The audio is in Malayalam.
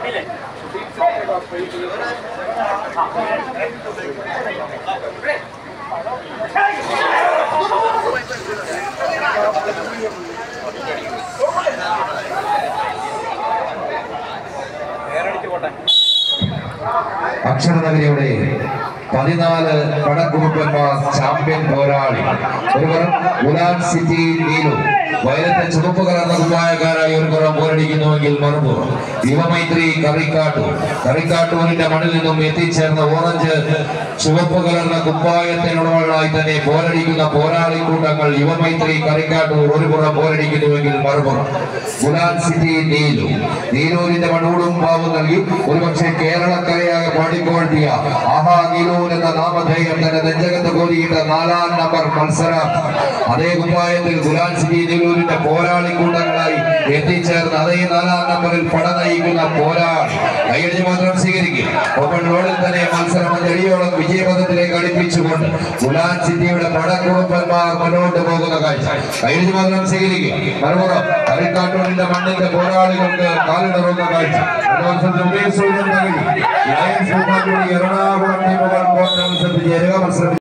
അക്ഷരനഗരിയുടെ പതിനാല് പടക്കുറുപ്പന്മാർ ചാമ്പ്യൻ പോരാളി ഒരുവർ ഉലാൻ സിറ്റി നീലു വയലത്തെ ചുവപ്പ് കലർന്ന കുപ്പായക്കാരായി ഒരു പുറം പോരടിക്കുന്നുവെങ്കിൽ മറുപുറം യുവമൈത്രി കറിക്കാട്ടൂർ കറിക്കാട്ടൂരിന്റെ മണ്ണിൽ നിന്നും എത്തിച്ചേർന്ന ഓറഞ്ച് ചുവപ്പ് കലർന്ന കുപ്പായത്തിനുടമകളായി തന്നെ പോരടിക്കുന്ന പോരാളി കൂട്ടങ്ങൾ യുവമൈത്രി കറിക്കാട്ടൂർ ഒരു പുറം പോരടിക്കുന്നുവെങ്കിൽ മറുപുറം ഉലാൻ സിറ്റി നീലു നീലൂരിന്റെ മണ്ണൂടും പാവം നൽകി ഒരുപക്ഷെ കേരളക്കരയാകെ പാടിപ്പോഴ്ത്തിയ ആഹാ നീലൂർ എന്ന നാമധേയം തന്നെ നെഞ്ചകത്ത് കോരിയിട്ട നാലാം നമ്പർ മത്സരം അതേ കുപ്പായത്തിൽ ഗുലാൻ സിറ്റി നീലൂരിന്റെ പോരാളി കൂട്ടങ്ങളായി എത്തിച്ചേർന്ന് അതേ നാലാം നമ്പറിൽ പട നയിക്കുന്ന പോരാളി കൈയടിച്ച് മാത്രം സ്വീകരിക്കും ഓപ്പൺ റോഡിൽ തന്നെ മത്സരം അഞ്ചടിയോളം വിജയപഥത്തിലേക്ക് അടുപ്പിച്ചുകൊണ്ട് ഗുലാൻ സിറ്റിയുടെ പടക്കുറുപ്പന്മാർ മുന്നോട്ട് പോകുന്ന കാഴ്ച കൈയടിച്ച് മാത്രം സ്വീകരിക്കും മറുപുറം കരിക്കാട്ടൂരിന്റെ മണ്ണിന്റെ പോരാളികൾക്ക് കാലിടറുന്ന കാഴ്ച ഒരു വർഷം ഉമേഷ് സൂര്യൻ നൽകി ലയൺസ് കൂട്ടാക്കൂടി എറണാകുളം ടീമുകൾ കോർട്ട് മത്സരത്തിൽ ചേരുക മത്സരം